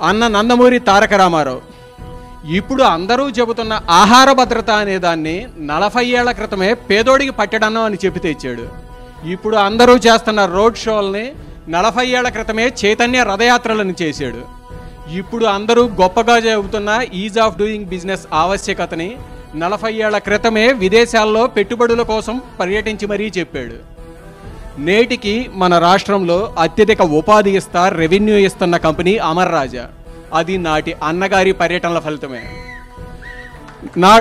అన్న నందమూరి తారక రామారావు ఇప్పుడు అందరూ చెబుతున్న ఆహార భద్రత అనే దాన్ని నలభై ఏళ్ల క్రితమే పేదోడికి పట్టడన్నం అని చెప్పి తెచ్చాడు ఇప్పుడు అందరూ చేస్తున్న రోడ్ షోల్ని నలభై ఏళ్ల క్రితమే చైతన్య రథయాత్రలను చేశాడు ఇప్పుడు అందరూ గొప్పగా చెబుతున్న ఈజ్ ఆఫ్ డూయింగ్ బిజినెస్ ఆవశ్యకతని నలభై ఏళ్ల క్రితమే విదేశాల్లో పెట్టుబడుల కోసం పర్యటించి మరీ చెప్పాడు నేటికి మన రాష్ట్రంలో అత్యధిక ఉపాధి ఇస్తా రెవెన్యూ ఇస్తున్న కంపెనీ అమర్ రాజా అది నాటి అన్నగారి పర్యటనల ఫలితమే నా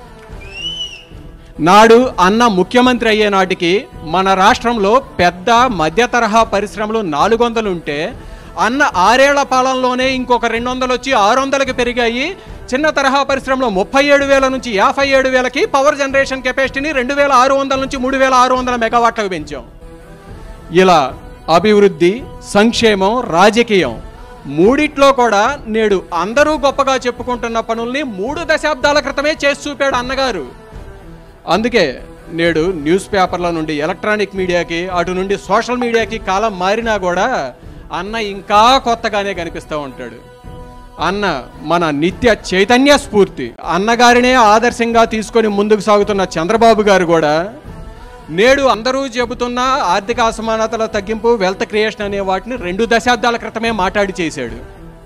నాడు అన్న ముఖ్యమంత్రి అయ్యే నాటికి మన రాష్ట్రంలో పెద్ద మధ్య తరహా పరిశ్రమలు నాలుగు వందలు ఉంటే అన్న ఆరేళ్ల పాలనలోనే ఇంకొక రెండు వందలు వచ్చి ఆరు వందలకి పెరిగాయి చిన్న తరహా పరిశ్రమలో ముప్పై ఏడు వేల నుంచి యాభై ఏడు వేలకి పవర్ జనరేషన్ కెపాసిటీని రెండు వేల ఆరు వందల నుంచి మూడు వేల ఆరు వందల మెగావాట్లకు పెంచాం ఇలా అభివృద్ధి సంక్షేమం రాజకీయం మూడిట్లో కూడా నేడు అందరూ గొప్పగా చెప్పుకుంటున్న పనుల్ని మూడు దశాబ్దాల క్రితమే చేసి చూపాడు అన్నగారు అందుకే నేడు న్యూస్ పేపర్ల నుండి ఎలక్ట్రానిక్ మీడియాకి అటు నుండి సోషల్ మీడియాకి కాలం మారినా కూడా అన్న ఇంకా కొత్తగానే కనిపిస్తూ ఉంటాడు అన్న మన నిత్య చైతన్య స్ఫూర్తి అన్నగారినే ఆదర్శంగా తీసుకొని ముందుకు సాగుతున్న చంద్రబాబు గారు కూడా నేడు అందరూ చెబుతున్న ఆర్థిక అసమానతల తగ్గింపు వెల్త్ క్రియేషన్ అనే వాటిని రెండు దశాబ్దాల క్రితమే మాట్లాడి చేశాడు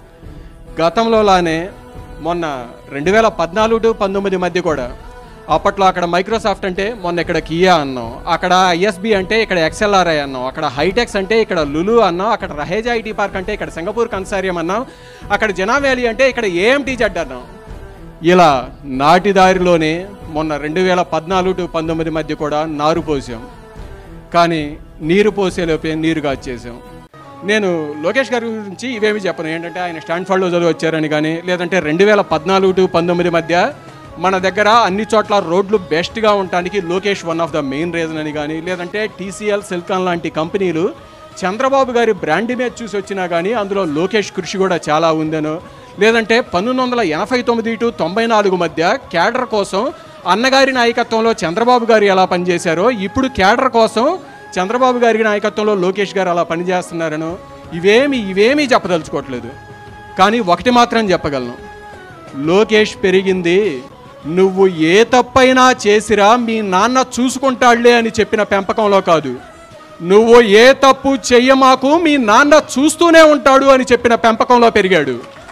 గతంలోలానే మొన్న రెండు వేల పద్నాలుగు టు పంతొమ్మిది మధ్య కూడా అప్పట్లో అక్కడ మైక్రోసాఫ్ట్ అంటే మొన్న ఇక్కడ కియా అన్నాం అక్కడ ఐఎస్బి అంటే ఇక్కడ ఎక్స్ఎల్ఆర్ఐ అన్నాం అక్కడ హైటెక్స్ అంటే ఇక్కడ లులు అన్నాం అక్కడ రహేజా ఐటీ పార్క్ అంటే ఇక్కడ సింగపూర్ కన్సారియం అన్నాం అక్కడ జనా వ్యాలీ అంటే ఇక్కడ ఏఎంటీ జడ్ అన్నాం ఇలా నాటి దారిలోనే మొన్న రెండు వేల పద్నాలుగు టు పంతొమ్మిది మధ్య కూడా నారు పోసాం కానీ నీరు పోసేలోపే నీరుగా వచ్చేసాం నేను లోకేష్ గారి గురించి ఇవేమి చెప్పను ఏంటంటే ఆయన స్టాన్ఫర్డ్లో చదివి వచ్చారని కానీ లేదంటే రెండు వేల పద్నాలుగు టు పంతొమ్మిది మధ్య మన దగ్గర అన్ని చోట్ల రోడ్లు బెస్ట్గా ఉండటానికి Lokesh one of the main reason అని కానీ లేదంటే టీసీఎల్ సిల్కాన్ లాంటి కంపెనీలు చంద్రబాబు గారి బ్రాండ్ ఇమేజ్ చూసి వచ్చినా కానీ అందులో లోకేష్ కృషి కూడా చాలా ఉందనో లేదంటే పంతొమ్మిది వందల ఎనభై తొమ్మిది టు తొంభై నాలుగు మధ్య క్యాడర్ కోసం అన్నగారి నాయకత్వంలో చంద్రబాబు గారు ఎలా పనిచేశారో ఇప్పుడు క్యాడర్ కోసం చంద్రబాబు గారి నాయకత్వంలో లోకేష్ గారు అలా పనిచేస్తున్నారనో ఇవేమి ఇవేమీ చెప్పదలుచుకోవట్లేదు కానీ ఒకటి మాత్రం చెప్పగలను లోకేష్ పెరిగింది నువ్వు ఏ తప్పైనా చేసిరా మీ నాన్న చూసుకుంటాడులే అని చెప్పిన పెంపకంలో కాదు నువ్వు ఏ తప్పు చెయ్యమాకు మీ నాన్న చూస్తూనే ఉంటాడు అని చెప్పిన పెంపకంలో పెరిగాడు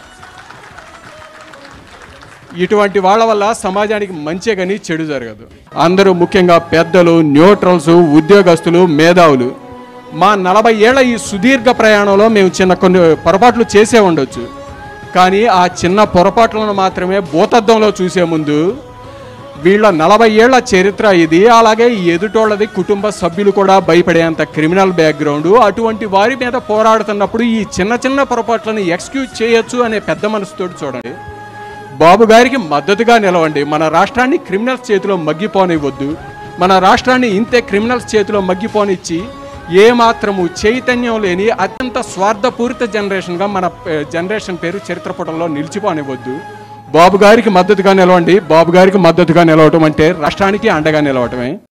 ఇటువంటి వాళ్ళ వల్ల సమాజానికి మంచి కానీ చెడు జరగదు అందరూ ముఖ్యంగా పెద్దలు న్యూట్రల్స్ ఉద్యోగస్తులు మేధావులు మా నలభై ఏళ్ల ఈ సుదీర్ఘ ప్రయాణంలో మేము చిన్న కొన్ని పొరపాట్లు చేసే ఉండొచ్చు కానీ ఆ చిన్న పొరపాట్లను మాత్రమే భూతద్దంలో చూసే ముందు వీళ్ళ నలభై ఏళ్ల చరిత్ర ఇది అలాగే ఈ ఎదుటోళ్ళది కుటుంబ సభ్యులు కూడా భయపడేంత క్రిమినల్ బ్యాక్గ్రౌండ్ అటువంటి వారి మీద పోరాడుతున్నప్పుడు ఈ చిన్న చిన్న పొరపాట్లను ఎక్స్క్యూజ్ చేయొచ్చు అనే పెద్ద మనసుతోటి చూడండి బాబు గారికి మద్దతుగా నిలవండి మన రాష్ట్రాన్ని క్రిమినల్స్ చేతిలో మగ్గిపోనివ్వద్దు మన రాష్ట్రాన్ని ఇంతే క్రిమినల్స్ చేతిలో మగ్గిపోనిచ్చి ఏ మాత్రము చైతన్యం లేని అత్యంత స్వార్థపూరిత జనరేషన్గా మన ఏ, జనరేషన్ పేరు చరిత్ర పుటంలో నిలిచిపోనివ్వద్దు బాబు గారికి మద్దతుగా నిలవండి బాబు గారికి మద్దతుగా నిలవటం అంటే రాష్ట్రానికి అండగా నిలవటమే